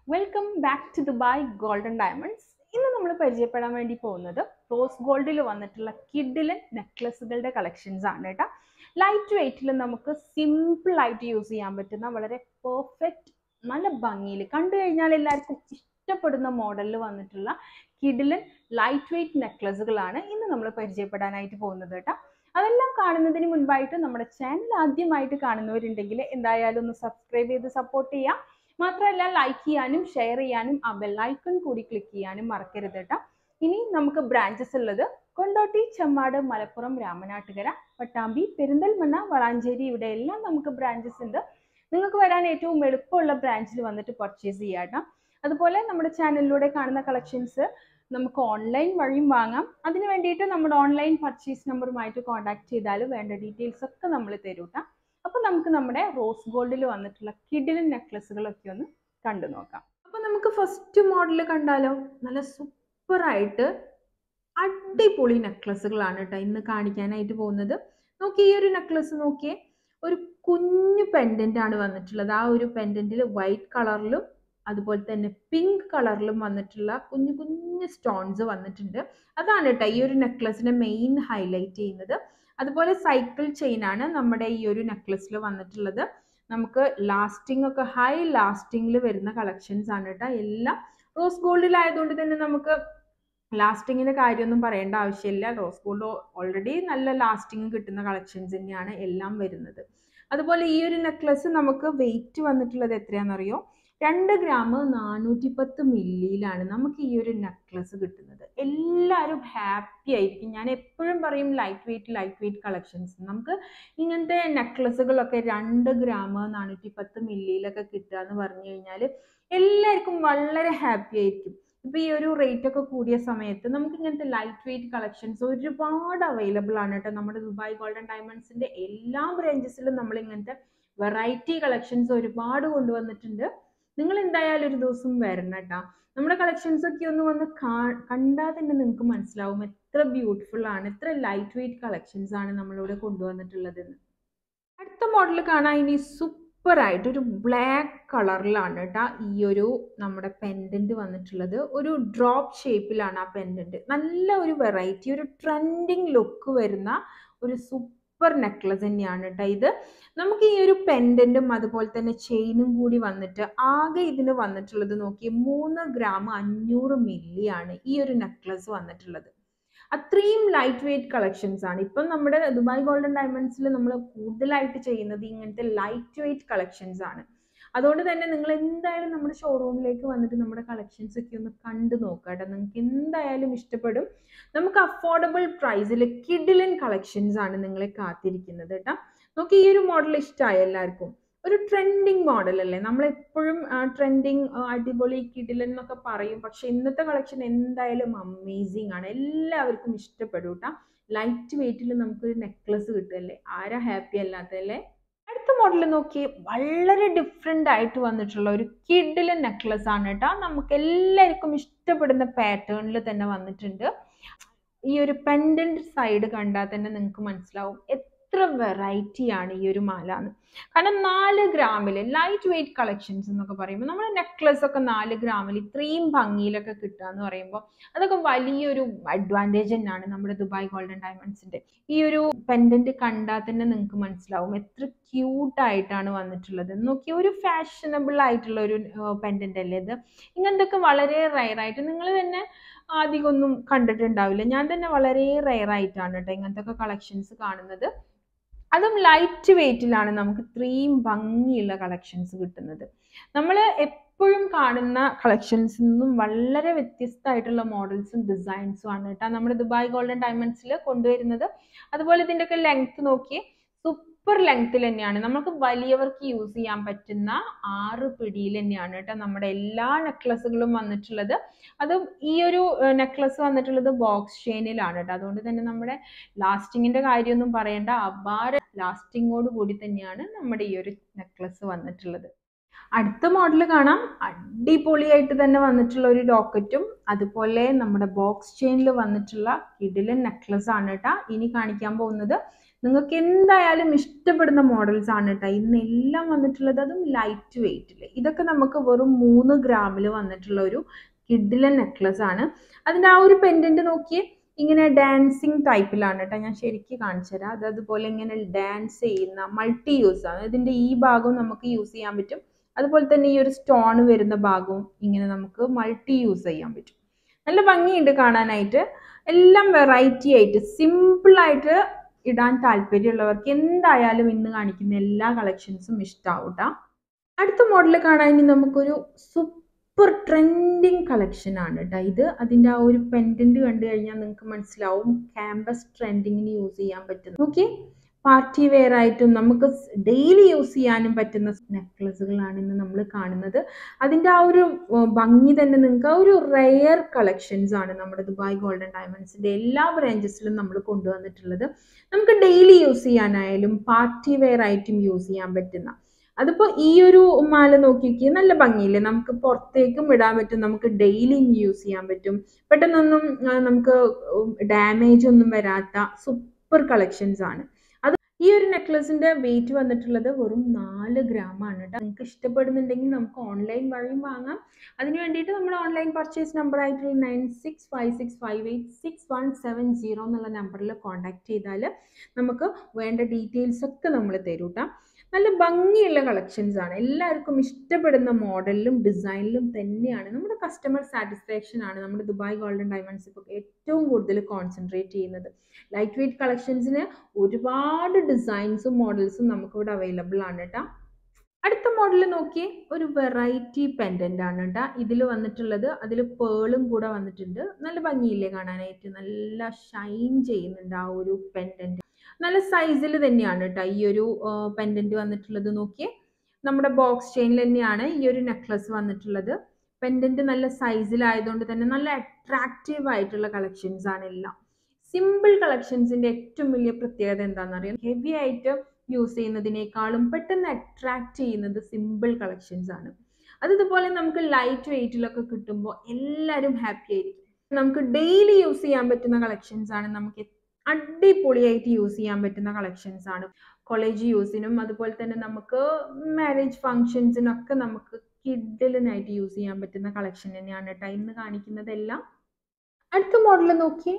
Welcome back to Dubai golden diamonds ഇന്ന് നമ്മൾ പരിചയപ്പെടാൻ വേണ്ടി പോകുന്നത് റോസ് ഗോൾഡിൽ വന്നിട്ടുള്ള കിഡിലൻ നെക്ലസുകളുടെ കളക്ഷൻസ് ആണ് കേട്ടോ ലൈറ്റ് വെയിറ്റിൽ നമുക്ക് സിമ്പിൾ ആയിട്ട് യൂസ് ചെയ്യാൻ പറ്റുന്ന വളരെ പെർഫെക്റ്റ് നല്ല ഭംഗിയിൽ കണ്ടു കഴിഞ്ഞാൽ എല്ലാവർക്കും ഇഷ്ടപ്പെടുന്ന മോഡലിൽ വന്നിട്ടുള്ള കിഡിലൻ ലൈറ്റ് വെയിറ്റ് നെക്ലസുകളാണ് ഇന്ന് നമ്മൾ പരിചയപ്പെടാനായിട്ട് പോകുന്നത് കേട്ടോ അതെല്ലാം കാണുന്നതിന് മുൻപായിട്ട് നമ്മുടെ ചാനൽ ആദ്യമായിട്ട് കാണുന്നവരുണ്ടെങ്കിൽ എന്തായാലും ഒന്ന് സബ്സ്ക്രൈബ് ചെയ്ത് സപ്പോർട്ട് ചെയ്യാം മാത്രമല്ല ലൈക്ക് ചെയ്യാനും ഷെയർ ചെയ്യാനും ആ ബെല്ലൈക്കൺ കൂടി ക്ലിക്ക് ചെയ്യാനും മറക്കരുത് കേട്ടോ ഇനി നമുക്ക് ബ്രാഞ്ചസ് ഉള്ളത് കൊണ്ടോട്ടി ചെമ്മാട് മലപ്പുറം രാമനാട്ടുകര പട്ടാമ്പി പെരിന്തൽമണ്ണ വളാഞ്ചേരി ഇവിടെ എല്ലാം നമുക്ക് ബ്രാഞ്ചസ് ഉണ്ട് നിങ്ങൾക്ക് വരാൻ ഏറ്റവും എളുപ്പമുള്ള ബ്രാഞ്ചിൽ വന്നിട്ട് പർച്ചേസ് ചെയ്യാം കേട്ടോ അതുപോലെ നമ്മുടെ ചാനലിലൂടെ കാണുന്ന കളക്ഷൻസ് നമുക്ക് ഓൺലൈൻ വഴിയും വാങ്ങാം അതിന് വേണ്ടിയിട്ട് നമ്മുടെ ഓൺലൈൻ പർച്ചേസ് നമ്പറുമായിട്ട് കോൺടാക്ട് ചെയ്താൽ വേണ്ട ഡീറ്റെയിൽസ് ഒക്കെ നമ്മൾ തരും കേട്ടോ അപ്പോൾ നമുക്ക് നമ്മുടെ റോസ് ഗോൾഡിൽ വന്നിട്ടുള്ള കിഡിലൻ നെക്ലസുകളൊക്കെ ഒന്ന് കണ്ടു നോക്കാം അപ്പോൾ നമുക്ക് ഫസ്റ്റ് മോഡൽ കണ്ടാലോ നല്ല സൂപ്പറായിട്ട് അടിപൊളി നെക്ലസുകളാണ് കേട്ടോ ഇന്ന് കാണിക്കാനായിട്ട് പോകുന്നത് നോക്കി ഈ ഒരു നെക്ലസ് നോക്കിയേ ഒരു കുഞ്ഞു പെൻഡൻ്റ് ആണ് വന്നിട്ടുള്ളത് ആ ഒരു പെൻഡൻറ്റിൽ വൈറ്റ് കളറിലും അതുപോലെ തന്നെ പിങ്ക് കളറിലും വന്നിട്ടുള്ള കുഞ്ഞു കുഞ്ഞു സ്റ്റോൺസ് വന്നിട്ടുണ്ട് അതാണ് കേട്ടോ ഈ ഒരു നെക്ലസിനെ മെയിൻ ഹൈലൈറ്റ് ചെയ്യുന്നത് അതുപോലെ സൈക്കിൾ ചെയിൻ ആണ് നമ്മുടെ ഈ ഒരു നെക്ലസിൽ വന്നിട്ടുള്ളത് നമുക്ക് ലാസ്റ്റിംഗ് ഒക്കെ ഹൈ ലാസ്റ്റിംഗിൽ വരുന്ന കളക്ഷൻസ് ആണ് കേട്ടോ എല്ലാം റോസ് ഗോൾഡിലായതുകൊണ്ട് തന്നെ നമുക്ക് ലാസ്റ്റിങ്ങിൻ്റെ കാര്യമൊന്നും പറയേണ്ട ആവശ്യമില്ല റോസ് ഗോൾഡ് ഓൾറെഡി നല്ല ലാസ്റ്റിംഗ് കിട്ടുന്ന കളക്ഷൻസ് തന്നെയാണ് എല്ലാം വരുന്നത് അതുപോലെ ഈ ഒരു നെക്ലസ് നമുക്ക് വെയിറ്റ് വന്നിട്ടുള്ളത് എത്രയാണെന്നറിയോ രണ്ട് ഗ്രാം നാനൂറ്റി പത്ത് മില്ലിയിലാണ് നമുക്ക് ഈ ഒരു നെക്ലസ് കിട്ടുന്നത് എല്ലാവരും ഹാപ്പി ആയിരിക്കും ഞാൻ എപ്പോഴും പറയും light weight light weight collections നമുക്ക് ഇങ്ങനത്തെ നെക്ലസുകളൊക്കെ രണ്ട് ഗ്രാം നാനൂറ്റി പത്ത് മില്ലിയിലൊക്കെ കിട്ടുക എന്ന് പറഞ്ഞു കഴിഞ്ഞാൽ എല്ലാവർക്കും വളരെ ഹാപ്പി ആയിരിക്കും ഇപ്പോൾ ഈ ഒരു റേറ്റ് ഒക്കെ കൂടിയ സമയത്ത് നമുക്ക് ഇങ്ങനത്തെ ലൈറ്റ് വെയിറ്റ് കളക്ഷൻസ് ഒരുപാട് അവൈലബിൾ ആണ് കേട്ടോ നമ്മുടെ ദുബായ് ഗോൾഡൻ ഡയമണ്ട്സിൻ്റെ എല്ലാ ബ്രാഞ്ചസിലും നമ്മൾ ഇങ്ങനത്തെ വെറൈറ്റി കളക്ഷൻസ് ഒരുപാട് കൊണ്ടുവന്നിട്ടുണ്ട് നിങ്ങൾ എന്തായാലും ഒരു ദിവസം വരണം കേട്ടോ നമ്മുടെ കളക്ഷൻസ് ഒക്കെ ഒന്ന് വന്ന് കണ്ടാൽ തന്നെ നിങ്ങൾക്ക് മനസ്സിലാവും എത്ര ബ്യൂട്ടിഫുൾ ആണ് എത്ര ലൈറ്റ് വെയിറ്റ് കളക്ഷൻസ് ആണ് നമ്മളിവിടെ കൊണ്ടുവന്നിട്ടുള്ളതെന്ന് അടുത്ത മോഡൽ കാണാൻ ഇനി സൂപ്പർ ആയിട്ട് ഒരു ബ്ലാക്ക് കളറിലാണ് കേട്ടോ ഈ ഒരു നമ്മുടെ പെൻഡന്റ് വന്നിട്ടുള്ളത് ഒരു ഡ്രോപ്പ് ഷേപ്പിലാണ് ആ പെൻഡന്റ് നല്ല ഒരു വെറൈറ്റി ഒരു ട്രെൻഡിങ് ലുക്ക് വരുന്ന ഒരു സൂപ്പർ സൂപ്പർ നെക്ലസ് തന്നെയാണ് കേട്ടോ ഇത് നമുക്ക് ഈ ഒരു പെൻഡൻറ്റും അതുപോലെ തന്നെ ചെയിനും കൂടി വന്നിട്ട് ആകെ ഇതിന് വന്നിട്ടുള്ളത് നോക്കി മൂന്ന് ഗ്രാം അഞ്ഞൂറ് മില്ലി ആണ് ഈ ഒരു നെക്ലസ് വന്നിട്ടുള്ളത് അത്രയും ലൈറ്റ് വെയിറ്റ് കളക്ഷൻസ് ആണ് ഇപ്പം നമ്മുടെ ദുബായ് ഗോൾഡൻ ഡയമണ്ട്സിൽ നമ്മൾ കൂടുതലായിട്ട് ചെയ്യുന്നത് ഇങ്ങനത്തെ ലൈറ്റ് വെയിറ്റ് കളക്ഷൻസ് ആണ് അതുകൊണ്ട് തന്നെ നിങ്ങൾ എന്തായാലും നമ്മുടെ ഷോറൂമിലേക്ക് വന്നിട്ട് നമ്മുടെ കളക്ഷൻസ് ഒക്കെ ഒന്ന് കണ്ടു നോക്കുക കേട്ടോ നിങ്ങൾക്ക് എന്തായാലും ഇഷ്ടപ്പെടും നമുക്ക് അഫോർഡബിൾ പ്രൈസിൽ കിഡിലൻ കളക്ഷൻസ് ആണ് നിങ്ങളെ കാത്തിരിക്കുന്നത് കേട്ടോ നോക്കി ഈ ഒരു മോഡൽ ഇഷ്ടമായി എല്ലാവർക്കും ഒരു ട്രെൻഡിങ് മോഡൽ അല്ലേ നമ്മൾ എപ്പോഴും ട്രെൻഡിങ് അടിപൊളി കിഡിലൻ എന്നൊക്കെ പറയും പക്ഷെ ഇന്നത്തെ കളക്ഷൻ എന്തായാലും അമേസിങ് ആണ് എല്ലാവർക്കും ഇഷ്ടപ്പെടും കേട്ടോ ലൈറ്റ് വെയിറ്റിൽ നമുക്കൊരു നെക്ലസ് കിട്ടുമല്ലേ ആരാ ഹാപ്പി അല്ലാത്തല്ലേ അടുത്ത മോഡൽ നോക്കി വളരെ ഡിഫറെൻ്റ് ആയിട്ട് വന്നിട്ടുള്ള ഒരു കിഡിലെ നെക്ലസ് ആണ് കേട്ടോ നമുക്ക് എല്ലാവർക്കും ഇഷ്ടപ്പെടുന്ന പാറ്റേണിൽ തന്നെ വന്നിട്ടുണ്ട് ഈ ഒരു പെൻഡൻറ്റ് സൈഡ് കണ്ടാൽ തന്നെ നിങ്ങൾക്ക് മനസ്സിലാവും എത്ര വെറൈറ്റി ആണ് ഈ ഒരു മാല എന്ന് കാരണം നാല് ഗ്രാമിൽ ലൈറ്റ് വെയിറ്റ് കളക്ഷൻസ് എന്നൊക്കെ പറയുമ്പോൾ നമ്മുടെ നെക്ലസ് ഒക്കെ നാല് ഗ്രാമിൽ ഇത്രയും ഭംഗിയിലൊക്കെ കിട്ടുക എന്ന് പറയുമ്പോൾ അതൊക്കെ വലിയൊരു അഡ്വാൻറ്റേജ് തന്നെയാണ് നമ്മുടെ ദുബായ് ഗോൾഡൻ ഡയമണ്ട്സിൻ്റെ ഈ ഒരു പെൻഡൻറ്റ് കണ്ടാൽ തന്നെ നിങ്ങൾക്ക് മനസ്സിലാവും എത്ര ക്യൂട്ടായിട്ടാണ് വന്നിട്ടുള്ളത് നോക്കി ഒരു ഫാഷനബിൾ ആയിട്ടുള്ള ഒരു പെൻഡൻ്റ് അല്ലേ ഇത് ഇങ്ങനത്തൊക്കെ വളരെ റയറായിട്ട് നിങ്ങൾ തന്നെ അധികമൊന്നും കണ്ടിട്ടുണ്ടാവില്ല ഞാൻ തന്നെ വളരെ റയർ ആയിട്ടാണ് കേട്ടോ ഇങ്ങനത്തെ ഒക്കെ കളക്ഷൻസ് കാണുന്നത് അതും ലൈറ്റ് വെയിറ്റിലാണ് നമുക്ക് ഇത്രയും ഭംഗിയുള്ള കളക്ഷൻസ് കിട്ടുന്നത് നമ്മൾ എപ്പോഴും കാണുന്ന കളക്ഷൻസിൽ നിന്നും വളരെ വ്യത്യസ്തമായിട്ടുള്ള മോഡൽസും ഡിസൈൻസും ആണ് കേട്ടോ നമ്മുടെ ദുബായ് ഗോൾഡൻ ഡയമണ്ട്സിൽ കൊണ്ടുവരുന്നത് അതുപോലെ ഇതിൻ്റെയൊക്കെ ലെങ്ത് നോക്കി സൂപ്പർ ലെങ്ത്തിൽ തന്നെയാണ് നമുക്ക് വലിയവർക്ക് യൂസ് ചെയ്യാൻ പറ്റുന്ന ആറ് പിടിയിൽ തന്നെയാണ് കേട്ടോ നമ്മുടെ എല്ലാ നെക്ലസുകളും വന്നിട്ടുള്ളത് അതും ഈ ഒരു നെക്ലസ് വന്നിട്ടുള്ളത് ബോക്സ് ചെയിനിലാണ് കേട്ടോ അതുകൊണ്ട് തന്നെ നമ്മുടെ ലാസ്റ്റിങ്ങിൻ്റെ കാര്യമൊന്നും പറയേണ്ട അപാര ലാസ്റ്റിങ്ങോട് കൂടി തന്നെയാണ് നമ്മുടെ ഈ ഒരു നെക്ലസ് വന്നിട്ടുള്ളത് അടുത്ത മോഡൽ കാണാം അടിപൊളിയായിട്ട് തന്നെ വന്നിട്ടുള്ള ഒരു ലോക്കറ്റും അതുപോലെ നമ്മുടെ ബോക്സ് ചെയിനിൽ വന്നിട്ടുള്ള കിഡിലൻ നെക്ലസ് ആണ് കേട്ടോ ഇനി കാണിക്കാൻ പോകുന്നത് നിങ്ങൾക്ക് എന്തായാലും ഇഷ്ടപ്പെടുന്ന മോഡൽസ് ആണ് കേട്ടോ ഇന്ന് എല്ലാം വന്നിട്ടുള്ളത് അതും ലൈറ്റ് വെയിറ്റിൽ ഇതൊക്കെ നമുക്ക് വെറും മൂന്ന് ഗ്രാമിൽ വന്നിട്ടുള്ള ഒരു കിഡിലെ നെക്ലസ് ആണ് അതിൻ്റെ ആ ഒരു പെൻഡന്റ് നോക്കിയേ ഇങ്ങനെ ഡാൻസിങ് ടൈപ്പിലാണ് കേട്ടോ ഞാൻ ശരിക്കും കാണിച്ചു തരാം അത് അതുപോലെ ഇങ്ങനെ ഡാൻസ് ചെയ്യുന്ന മൾട്ടി യൂസ് ആണ് ഇതിൻ്റെ ഈ ഭാഗവും നമുക്ക് യൂസ് ചെയ്യാൻ പറ്റും അതുപോലെ തന്നെ ഈ ഒരു സ്റ്റോൺ വരുന്ന ഭാഗവും ഇങ്ങനെ നമുക്ക് മൾട്ടി യൂസ് ചെയ്യാൻ പറ്റും നല്ല ഭംഗിയുണ്ട് കാണാനായിട്ട് എല്ലാം വെറൈറ്റി ആയിട്ട് സിമ്പിളായിട്ട് ഇടാൻ താല്പര്യമുള്ളവർക്ക് എന്തായാലും ഇന്ന് കാണിക്കുന്ന എല്ലാ കളക്ഷൻസും ഇഷ്ടാവും ട്ടാ. അടുത്ത മോഡൽ കാണാൻ ഇനി നമുക്കൊരു സൂപ്പർ ട്രെൻഡിങ് കളക്ഷൻ ആണ് കേട്ടോ ഇത് അതിൻ്റെ ആ ഒരു പെൻഡന്റ് കണ്ടു കഴിഞ്ഞാൽ നിങ്ങൾക്ക് മനസ്സിലാവും ക്യാമ്പസ് ട്രെൻഡിങ്ങിന് യൂസ് ചെയ്യാൻ പറ്റും നോക്കിയേ പാർട്ടി വെയർ ആയിട്ടും നമുക്ക് ഡെയിലി യൂസ് ചെയ്യാനും പറ്റുന്ന നെക്ലസുകളാണ് ഇന്ന് നമ്മൾ കാണുന്നത് അതിൻ്റെ ആ ഒരു ഏർ, ഭംഗി തന്നെ നിങ്ങൾക്ക് ആ ഒരു റെയർ കളക്ഷൻസ് ആണ് നമ്മുടെ ദുബായ് ഗോൾഡൻ ഡയമണ്ട്സിൻ്റെ എല്ലാ ബ്രാഞ്ചസിലും നമ്മൾ കൊണ്ടുവന്നിട്ടുള്ളത് നമുക്ക് ഡെയിലി യൂസ് ചെയ്യാനായാലും പാർട്ടി വെയർ ആയിട്ടും യൂസ് ചെയ്യാൻ പറ്റുന്ന അതിപ്പോൾ ഈ ഒരു മാല നോക്കിക്കേ നല്ല ഭംഗിയില്ലേ നമുക്ക് പുറത്തേക്കും ഇടാൻ പറ്റും നമുക്ക് ഡെയിലി യൂസ് ചെയ്യാൻ പറ്റും പെട്ടെന്നൊന്നും ആ, നമുക്ക് ഡാമേജ് ഒന്നും വരാത്ത സൂപ്പർ കളക്ഷൻസ് ആണ് അത് ഈ ഒരു നെക്ലസിന്റെ വെയിറ്റ് വന്നിട്ടുള്ളത് വെറും നാല് ഗ്രാം ആണ് കേട്ടോ നിങ്ങൾക്ക് ഇഷ്ടപ്പെടുന്നുണ്ടെങ്കിൽ നമുക്ക് ഓൺലൈൻ വഴിയും വാങ്ങാം അതിന് വേണ്ടിയിട്ട് നമ്മുടെ ഓൺലൈൻ പർച്ചേസ് നമ്പർ ആയിട്ടുള്ള nine six five six five eight six one seven zero എന്നുള്ള നമ്പറിൽ കോൺടാക്ട് ചെയ്താൽ നമുക്ക് വേണ്ട ഡീറ്റെയിൽസ് ഒക്കെ നമ്മൾ തരും ട്ടാ. നല്ല ഭംഗിയുള്ള കളക്ഷൻസ് ആണ് എല്ലാവർക്കും ഇഷ്ടപ്പെടുന്ന മോഡലിലും ഡിസൈനിലും തന്നെയാണ് നമ്മുടെ കസ്റ്റമർ സാറ്റിസ്ഫാക്ഷൻ ആണ് നമ്മുടെ ദുബായ് ഗോൾഡൻ ഡയമണ്ട്സ് ഇപ്പോൾ ഏറ്റവും കൂടുതൽ കോൺസെൻട്രേറ്റ് ചെയ്യുന്നത് ലൈറ്റ് വെയിറ്റ് കളക്ഷൻസിന് ഒരുപാട് ഡിസൈൻസും മോഡൽസും നമുക്കിവിടെ അവൈലബിൾ ആണ് കേട്ടോ അടുത്ത മോഡൽ നോക്കിയേ ഒരു വെറൈറ്റി പെൻഡൻ്റ് ആണ് കേട്ടോ ഇതിൽ വന്നിട്ടുള്ളത് അതിൽ പേളും കൂടെ വന്നിട്ടുണ്ട് നല്ല ഭംഗിയില്ലേ കാണാനായിട്ട് നല്ല ഷൈൻ ചെയ്യുന്നുണ്ട് ആ ഒരു പെൻഡൻറ്റ് നല്ല സൈസിൽ തന്നെയാണ് കേട്ടോ ഈ ഒരു പെൻഡൻറ്റ് വന്നിട്ടുള്ളത് നോക്കിയേ നമ്മുടെ ബോക്സ് ചെയിനിൽ തന്നെയാണ് ഈ ഒരു നെക്ലസ് വന്നിട്ടുള്ളത് പെൻഡൻറ്റ് നല്ല സൈസിലായതുകൊണ്ട് തന്നെ നല്ല അട്രാക്റ്റീവ് ആയിട്ടുള്ള കളക്ഷൻസ് ആണ് എല്ലാം സിമ്പിൾ കളക്ഷൻസിന്റെ ഏറ്റവും വലിയ പ്രത്യേകത എന്താണെന്ന് അറിയാം ഹെവി ആയിട്ട് യൂസ് ചെയ്യുന്നതിനേക്കാളും പെട്ടെന്ന് അട്രാക്ട് ചെയ്യുന്നത് സിമ്പിൾ കളക്ഷൻസ് ആണ് അത് ഇതുപോലെ നമുക്ക് ലൈറ്റ് വെയിറ്റിലൊക്കെ കിട്ടുമ്പോൾ എല്ലാവരും ഹാപ്പി ആയിരിക്കും നമുക്ക് ഡെയിലി യൂസ് ചെയ്യാൻ പറ്റുന്ന കളക്ഷൻസ് ആണ് നമുക്ക് അടിപൊളിയായിട്ട് യൂസ് ചെയ്യാൻ പറ്റുന്ന കളക്ഷൻസ് ആണ് കോളേജ് യൂസിനും അതുപോലെ തന്നെ നമുക്ക് മാരേജ് ഫങ്ഷൻസിനൊക്കെ നമുക്ക് കിഡിലിനായിട്ട് യൂസ് ചെയ്യാൻ പറ്റുന്ന കളക്ഷൻ തന്നെയാണ് കേട്ടോ ഇന്ന് കാണിക്കുന്നതെല്ലാം അടുത്ത മോഡൽ നോക്കിയേ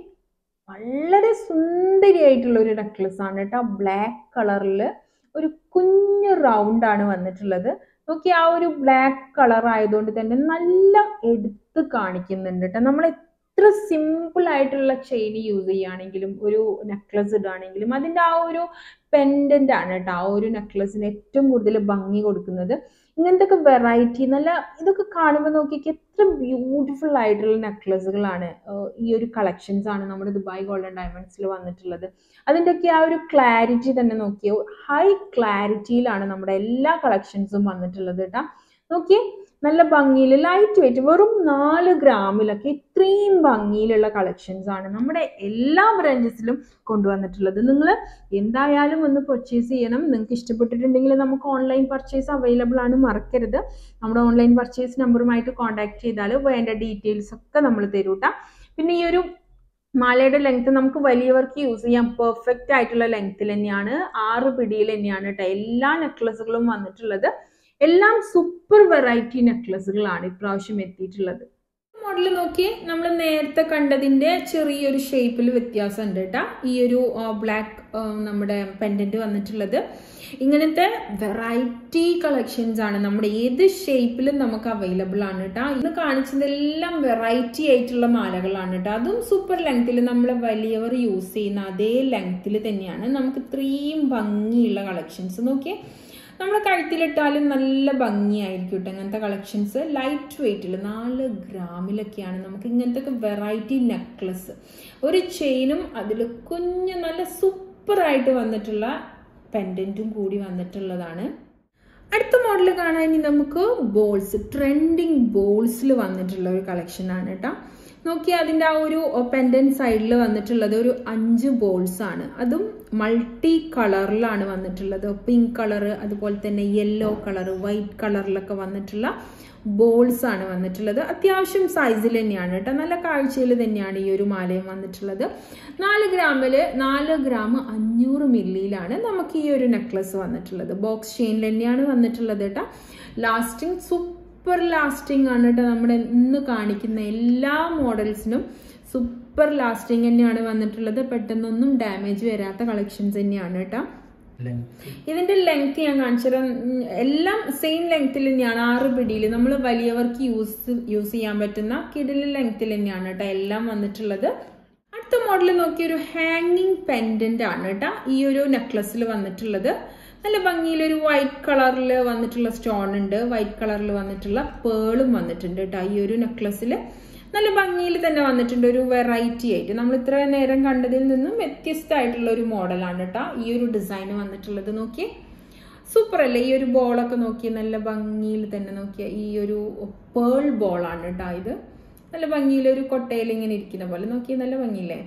വളരെ സുന്ദരിയായിട്ടുള്ള ഒരു നെക്ലസ് ആണ് കേട്ടോ ബ്ലാക്ക് കളറിൽ ഒരു കുഞ്ഞു റൗണ്ട് ആണ് വന്നിട്ടുള്ളത് നോക്കി ആ ഒരു ബ്ലാക്ക് കളർ ആയതുകൊണ്ട് തന്നെ നല്ല എടുത്ത് കാണിക്കുന്നുണ്ട് കേട്ടോ നമ്മൾ എത്ര സിമ്പിൾ ആയിട്ടുള്ള ചെയിൻ യൂസ് ചെയ്യുകയാണെങ്കിലും ഒരു നെക്ലസ് ഇടുകയാണെങ്കിലും അതിൻ്റെ ആ ഒരു പെൻഡൻ്റ് ആണ് കേട്ടോ ആ ഒരു നെക്ലസിന് ഏറ്റവും കൂടുതൽ ഭംഗി കൊടുക്കുന്നത് ഇങ്ങനത്തെ ഒക്കെ വെറൈറ്റി നല്ല ഇതൊക്കെ കാണുമ്പോൾ നോക്കിയൊക്കെ എത്ര ബ്യൂട്ടിഫുൾ ആയിട്ടുള്ള നെക്ലസുകളാണ് ഈ ഒരു കളക്ഷൻസ് ആണ് നമ്മുടെ ദുബായ് ഗോൾഡൻ ഡയമണ്ട്സിൽ വന്നിട്ടുള്ളത് അതിൻ്റെയൊക്കെ ആ ഒരു ക്ലാരിറ്റി തന്നെ നോക്കിയോ ഹൈ ക്ലാരിറ്റിയിലാണ് നമ്മുടെ എല്ലാ കളക്ഷൻസും വന്നിട്ടുള്ളത് കേട്ടോ നോക്കിയേ നല്ല ഭംഗിയിൽ ലൈറ്റ് വെയിറ്റ് വെറും നാല് ഗ്രാമിലൊക്കെ ഇത്രയും ഭംഗിയിലുള്ള കളക്ഷൻസ് ആണ് നമ്മുടെ എല്ലാ ബ്രാഞ്ചസിലും കൊണ്ടുവന്നിട്ടുള്ളത് നിങ്ങൾ എന്തായാലും ഒന്ന് പർച്ചേസ് ചെയ്യണം നിങ്ങൾക്ക് ഇഷ്ടപ്പെട്ടിട്ടുണ്ടെങ്കിൽ നമുക്ക് ഓൺലൈൻ പർച്ചേസ് അവൈലബിൾ ആണ് മറക്കരുത് നമ്മുടെ ഓൺലൈൻ പർച്ചേസ് നമ്പറുമായിട്ട് കോൺടാക്ട് ചെയ്താൽ വേണ്ട ഡീറ്റെയിൽസ് ഒക്കെ നമ്മൾ തരൂട്ടാ പിന്നെ ഈ ഒരു മാലയുടെ ലെങ്ത് നമുക്ക് വലിയവർക്ക് യൂസ് ചെയ്യാം പെർഫെക്റ്റ് ആയിട്ടുള്ള ലെങ്ത്തിൽ തന്നെയാണ് ആറ് പിടിയിൽ തന്നെയാണ് കേട്ടോ എല്ലാ നെക്ലസുകളും വന്നിട്ടുള്ളത് എല്ലാം സൂപ്പർ വെറൈറ്റി നെക്ലസുകളാണ് ഇപ്രാവശ്യം എത്തിയിട്ടുള്ളത് മോഡൽ നോക്കി നമ്മൾ നേരത്തെ കണ്ടതിന്റെ ചെറിയൊരു ഷേപ്പിൽ വ്യത്യാസം ഉണ്ട് കേട്ടോ ഈ ഒരു ബ്ലാക്ക് നമ്മുടെ പെൻഡന്റ് വന്നിട്ടുള്ളത് ഇങ്ങനത്തെ വെറൈറ്റി കളക്ഷൻസ് ആണ് നമ്മുടെ ഏത് ഷേപ്പിലും നമുക്ക് അവൈലബിൾ ആണ് കേട്ടോ ഇന്ന് കാണിച്ചതെല്ലാം വെറൈറ്റി ആയിട്ടുള്ള മാലകളാണ് കേട്ടോ അതും സൂപ്പർ ലെങ്ത്തിൽ നമ്മൾ വലിയവർ യൂസ് ചെയ്യുന്ന അതേ ലെങ്ത്തിൽ തന്നെയാണ് നമുക്ക് ഇത്രയും ഭംഗിയുള്ള കളക്ഷൻസ് നോക്കിയേ നമ്മൾ കഴുത്തിലിട്ടാലും നല്ല ഭംഗിയായിരിക്കും കേട്ടോ ഇങ്ങനത്തെ കളക്ഷൻസ് ലൈറ്റ് വെയിറ്റിൽ നാല് ഗ്രാമിലൊക്കെയാണ് നമുക്ക് ഇങ്ങനത്തെ ഒക്കെ വെറൈറ്റി നെക്ലസ് ഒരു ചെയിനും അതിൽ കുഞ്ഞ് നല്ല സൂപ്പറായിട്ട് വന്നിട്ടുള്ള പെൻഡൻറ്റും കൂടി വന്നിട്ടുള്ളതാണ് അടുത്ത മോഡൽ കാണാൻ ഇനി നമുക്ക് ബോൾസ് ട്രെൻഡിങ് ബോൾസിൽ വന്നിട്ടുള്ള ഒരു കളക്ഷൻ ആണ് കേട്ടോ നോക്കിയാൽ അതിൻ്റെ ആ ഒരു പെൻഡൻ സൈഡിൽ വന്നിട്ടുള്ളത് ഒരു അഞ്ച് ബോൾസ് ആണ് അതും മൾട്ടി കളറിലാണ് വന്നിട്ടുള്ളത് പിങ്ക് കളർ അതുപോലെ തന്നെ യെല്ലോ കളർ വൈറ്റ് കളറിലൊക്കെ വന്നിട്ടുള്ള ബോൾസ് ആണ് വന്നിട്ടുള്ളത് അത്യാവശ്യം സൈസിൽ തന്നെയാണ് കേട്ടോ നല്ല കാഴ്ചയിൽ തന്നെയാണ് ഈ ഒരു മാലയും വന്നിട്ടുള്ളത് നാല് ഗ്രാമില് നാല് ഗ്രാം അഞ്ഞൂറ് മില്ലിയിലാണ് നമുക്ക് ഈ ഒരു നെക്ലസ് വന്നിട്ടുള്ളത് ബോക്സ് ചെയിനിൽ തന്നെയാണ് വന്നിട്ടുള്ളത് കേട്ടോ ലാസ്റ്റിംഗ് സൂപ്പർ ലാസ്റ്റിംഗ് ആണ് കേട്ടോ നമ്മുടെ ഇന്ന് കാണിക്കുന്ന എല്ലാ മോഡൽസിനും സൂപ്പർ ലാസ്റ്റിംഗ് തന്നെയാണ് വന്നിട്ടുള്ളത് പെട്ടെന്നൊന്നും ഡാമേജ് വരാത്ത കളക്ഷൻസ് തന്നെയാണ് കേട്ടോ ഇതിന്റെ ലെങ്ത് ഞാൻ കാണിച്ചുതരാം ഉം, എല്ലാം സെയിം ലെങ്ത്തിൽ തന്നെയാണ് ആറ് പിടിയിൽ നമ്മൾ വലിയവർക്ക് യൂസ് യൂസ് ചെയ്യാൻ പറ്റുന്ന കിടിലെ ലെങ്ത്തിൽ തന്നെയാണ് കേട്ടോ എല്ലാം വന്നിട്ടുള്ളത് അടുത്ത മോഡൽ നോക്കിയ ഒരു ഹാങ്ങിങ് പെൻഡന്റ് ആണ് കേട്ടോ ഈ ഒരു നെക്ലസിൽ വന്നിട്ടുള്ളത് നല്ല ഭംഗിയിൽ ഒരു വൈറ്റ് കളറിൽ വന്നിട്ടുള്ള സ്റ്റോൺ ഉണ്ട് വൈറ്റ് കളറിൽ വന്നിട്ടുള്ള പേളും വന്നിട്ടുണ്ട് കേട്ടോ ഈ ഒരു നെക്ലസിൽ നല്ല ഭംഗിയിൽ തന്നെ വന്നിട്ടുണ്ട് ഒരു വെറൈറ്റി ആയിട്ട് നമ്മൾ ഇത്ര നേരം കണ്ടതിൽ നിന്നും വ്യത്യസ്തമായിട്ടുള്ള ഒരു മോഡലാണ് കേട്ടോ ഈ ഒരു ഡിസൈൻ വന്നിട്ടുള്ളത് നോക്കിയേ സൂപ്പർ അല്ലേ ഈ ഒരു ബോളൊക്കെ നോക്കി നല്ല ഭംഗിയിൽ തന്നെ നോക്കിയ ഈ ഒരു പേൾ ബോളാണ് കേട്ടോ ഇത് നല്ല ഭംഗിയിൽ ഒരു കൊട്ടയിൽ ഇങ്ങനെ ഇരിക്കുന്ന പോലെ നോക്കിയ നല്ല ഭംഗിയില്ലേ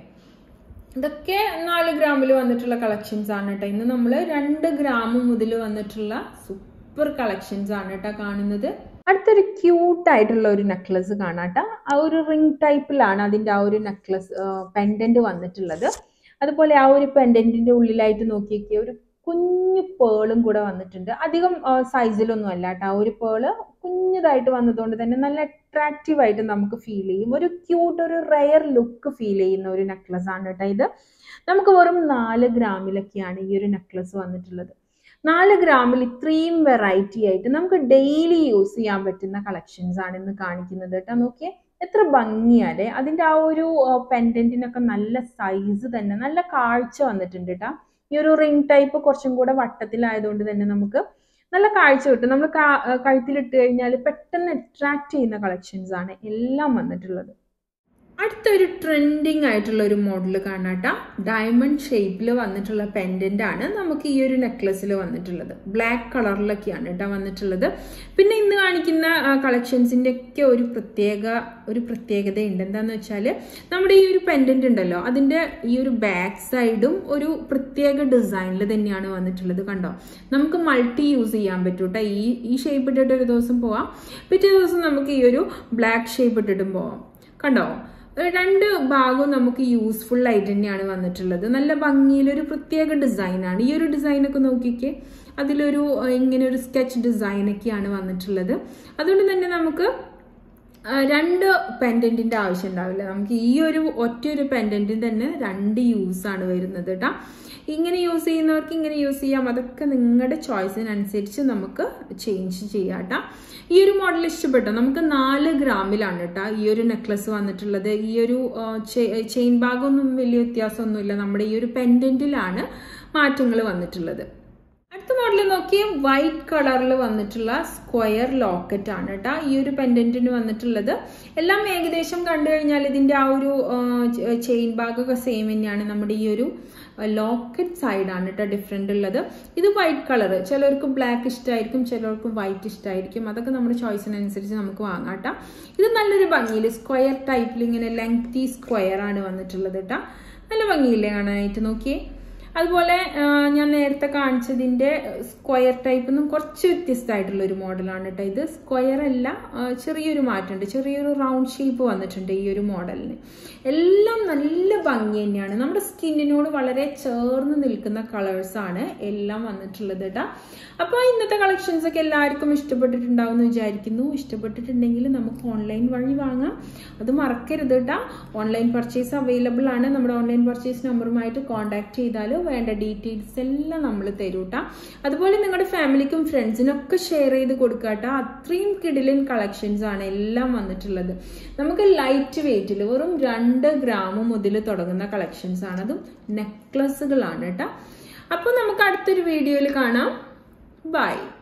ഇതൊക്കെ നാല് ഗ്രാമിൽ വന്നിട്ടുള്ള കളക്ഷൻസ് ആണ് കേട്ടോ ഇന്ന് നമ്മൾ രണ്ട് ഗ്രാം മുതൽ വന്നിട്ടുള്ള സൂപ്പർ കളക്ഷൻസ് ആണ് കേട്ടോ കാണുന്നത് അടുത്തൊരു ക്യൂട്ട് ആയിട്ടുള്ള ഒരു നെക്ലസ് കാണാട്ടോ ആ ഒരു റിംഗ് ടൈപ്പിലാണ് അതിന്റെ ആ ഒരു നെക്ലസ് പെൻഡന്റ് വന്നിട്ടുള്ളത് അതുപോലെ ആ ഒരു പെൻഡന്റിന്റെ ഉള്ളിലായിട്ട് നോക്കിയൊക്കെ ഒരു കുഞ്ഞു പേളും കൂടെ വന്നിട്ടുണ്ട് അധികം സൈസിലൊന്നും അല്ല കേട്ടോ ആ ഒരു പേള് കുഞ്ഞതായിട്ട് വന്നതുകൊണ്ട് തന്നെ നല്ല അട്രാക്റ്റീവ് ആയിട്ട് നമുക്ക് ഫീൽ ചെയ്യും ഒരു ക്യൂട്ട് ഒരു റെയർ ലുക്ക് ഫീൽ ചെയ്യുന്ന ഒരു നെക്ലസ് ആണ് കേട്ടോ ഇത് നമുക്ക് വെറും നാല് ഗ്രാമിലൊക്കെയാണ് ഈ ഒരു നെക്ലസ് വന്നിട്ടുള്ളത് നാല് ഗ്രാമിൽ ഇത്രയും വെറൈറ്റി ആയിട്ട് നമുക്ക് ഡെയിലി യൂസ് ചെയ്യാൻ പറ്റുന്ന കളക്ഷൻസ് ആണ് ഇന്ന് കാണിക്കുന്നത് കേട്ടോ നോക്കിയേ എത്ര ഭംഗിയാലേ അതിന്റെ ആ ഒരു പെൻഡന്റിനൊക്കെ നല്ല സൈസ് തന്നെ നല്ല കാഴ്ച വന്നിട്ടുണ്ട് കേട്ടോ ഈ ഒരു റിംഗ് ടൈപ്പ് കുറച്ചും കൂടെ വട്ടത്തിലായതുകൊണ്ട് തന്നെ നമുക്ക് നല്ല കാഴ്ച കിട്ടും നമ്മൾ കഴുത്തിലിട്ട് കഴിഞ്ഞാൽ പെട്ടെന്ന് അട്രാക്ട് ചെയ്യുന്ന കളക്ഷൻസ് ആണ് എല്ലാം വന്നിട്ടുള്ളത് അടുത്തൊരു ട്രെൻഡിങ് ആയിട്ടുള്ള ഒരു മോഡൽ കാണാട്ട ഡയമണ്ട് ഷേപ്പിൽ വന്നിട്ടുള്ള പെൻഡന്റ് ആണ് നമുക്ക് ഈ ഒരു നെക്ലസിൽ വന്നിട്ടുള്ളത് ബ്ലാക്ക് കളറിലൊക്കെയാണ് കേട്ടോ വന്നിട്ടുള്ളത് പിന്നെ ഇന്ന് കാണിക്കുന്ന കളക്ഷൻസിന്റെ ഒക്കെ ഒരു പ്രത്യേക ഒരു പ്രത്യേകത ഉണ്ട് എന്താന്ന് വെച്ചാൽ നമ്മുടെ ഈ ഒരു പെൻഡന്റ് ഉണ്ടല്ലോ അതിന്റെ ഈ ഒരു ബാക്ക് സൈഡും ഒരു പ്രത്യേക ഡിസൈനിൽ തന്നെയാണ് വന്നിട്ടുള്ളത് കണ്ടോ നമുക്ക് മൾട്ടി യൂസ് ചെയ്യാൻ പറ്റും കേട്ടോ ഈ ഈ ഷേപ്പ് ഇട്ടിട്ട് ഒരു ദിവസം പോവാം പിറ്റേ ദിവസം നമുക്ക് ഈ ഒരു ബ്ലാക്ക് ഷേപ്പ് ഇട്ടിട്ടും പോവാം കണ്ടോ രണ്ട് ഭാഗവും നമുക്ക് യൂസ്ഫുൾ ആയിട്ട് തന്നെയാണ് വന്നിട്ടുള്ളത് നല്ല ഭംഗിയിൽ ഒരു പ്രത്യേക ഡിസൈനാണ് ഈ ഒരു ഡിസൈനൊക്കെ നോക്കിക്കേ അതിലൊരു അഹ് ഇങ്ങനെ ഒരു സ്കെച്ച് ഡിസൈനൊക്കെയാണ് വന്നിട്ടുള്ളത് അതുകൊണ്ട് തന്നെ നമുക്ക് ആ, രണ്ട് പെൻഡന്റിന്റെ ആവശ്യം ഉണ്ടാവില്ല നമുക്ക് ഈ ഒരു ഒറ്റ ഒരു പെൻഡന്റിന് തന്നെ രണ്ട് യൂസ് ആണ് വരുന്നത് കേട്ടോ ഇങ്ങനെ യൂസ് ചെയ്യുന്നവർക്ക് ഇങ്ങനെ യൂസ് ചെയ്യാം അതൊക്കെ നിങ്ങളുടെ ചോയ്സിനനുസരിച്ച് നമുക്ക് ചേഞ്ച് ചെയ്യാം കേട്ടോ ഈ ഒരു മോഡൽ ഇഷ്ടപ്പെട്ടോ നമുക്ക് നാല് ഗ്രാമിലാണ് കേട്ടോ ഈ ഒരു നെക്ലസ് വന്നിട്ടുള്ളത് ഈ ഒരു ചെയിൻ ഭാഗമൊന്നും വലിയ വ്യത്യാസമൊന്നുമില്ല നമ്മുടെ ഈ ഒരു പെൻഡന്റിലാണ് മാറ്റങ്ങൾ വന്നിട്ടുള്ളത് അടുത്ത മോഡൽ നോക്കിയ വൈറ്റ് കളറിൽ വന്നിട്ടുള്ള സ്ക്വയർ ലോക്കറ്റ് ആണ് കേട്ടോ ഈ ഒരു പെൻഡന്റിന് വന്നിട്ടുള്ളത് എല്ലാം ഏകദേശം കണ്ടു കഴിഞ്ഞാൽ ഇതിന്റെ ആ ഒരു ചെയിൻ ഭാഗമൊക്കെ സെയിം തന്നെയാണ് നമ്മുടെ ഈ ഒരു ലോക്കറ്റ് സൈഡാണ് കേട്ടോ ഡിഫറെൻ്റ് ഉള്ളത് ഇത് വൈറ്റ് കളർ ചിലർക്ക് ബ്ലാക്ക് ഇഷ്ടമായിരിക്കും ചിലർക്ക് വൈറ്റ് ഇഷ്ടമായിരിക്കും അതൊക്കെ നമ്മുടെ ചോയ്സിനനുസരിച്ച് നമുക്ക് വാങ്ങാം കേട്ടോ ഇത് നല്ലൊരു ഭംഗിയിൽ സ്ക്വയർ ടൈപ്പിൽ ഇങ്ങനെ ലെങ്തി സ്ക്വയർ ആണ് വന്നിട്ടുള്ളത് കേട്ടോ നല്ല ഭംഗിയില്ലേ കാണാനായിട്ട് നോക്കിയേ അതുപോലെ ആ, ഞാൻ നേരത്തെ കാണിച്ചതിന്റെ സ്ക്വയർ ടൈപ്പ് നിന്നും കുറച്ച് വ്യത്യസ്തമായിട്ടുള്ള ഒരു മോഡലാണ് കേട്ടോ ഇത് സ്ക്വയർ അല്ല ആ, ചെറിയൊരു മാറ്റമുണ്ട് ചെറിയൊരു റൗണ്ട് ഷേപ്പ് വന്നിട്ടുണ്ട് ഈ ഒരു മോഡലിന് എല്ലാം നല്ല ഭംഗി തന്നെയാണ് നമ്മുടെ സ്കിന്നിനോട് വളരെ ചേർന്ന് നിൽക്കുന്ന കളേഴ്സ് ആണ് എല്ലാം വന്നിട്ടുള്ളത് കേട്ടോ അപ്പോൾ ഇന്നത്തെ കളക്ഷൻസ് ഒക്കെ എല്ലാവർക്കും ഇഷ്ടപ്പെട്ടിട്ടുണ്ടാവും എന്ന് വിചാരിക്കുന്നു ഇഷ്ടപ്പെട്ടിട്ടുണ്ടെങ്കിൽ നമുക്ക് ഓൺലൈൻ വഴി വാങ്ങാം അത് മറക്കരുത് കേട്ടോ ഓൺലൈൻ പർച്ചേസ് അവൈലബിൾ ആണ് നമ്മുടെ ഓൺലൈൻ പർച്ചേസ് നമ്പറുമായിട്ട് കോൺടാക്ട് ചെയ്താൽ വേണ്ട ഡീറ്റെയിൽസ് എല്ലാം നമ്മൾ തരും കേട്ടോ അതുപോലെ നിങ്ങളുടെ ഫാമിലിക്കും ഫ്രണ്ട്സിനൊക്കെ ഷെയർ ചെയ്ത് കൊടുക്കുക കേട്ടോ അത്രയും കിടിലൻ കളക്ഷൻസ് ആണ് എല്ലാം വന്നിട്ടുള്ളത് നമുക്ക് ലൈറ്റ് വെയിറ്റിൽ വെറും രണ്ട് ഗ്രാം മുതൽ തുടങ്ങുന്ന കളക്ഷൻസ് ആണ് അതും നെക്ലസുകളാണ് കേട്ടോ അപ്പോൾ നമുക്ക് അടുത്തൊരു വീഡിയോയിൽ കാണാം ബൈ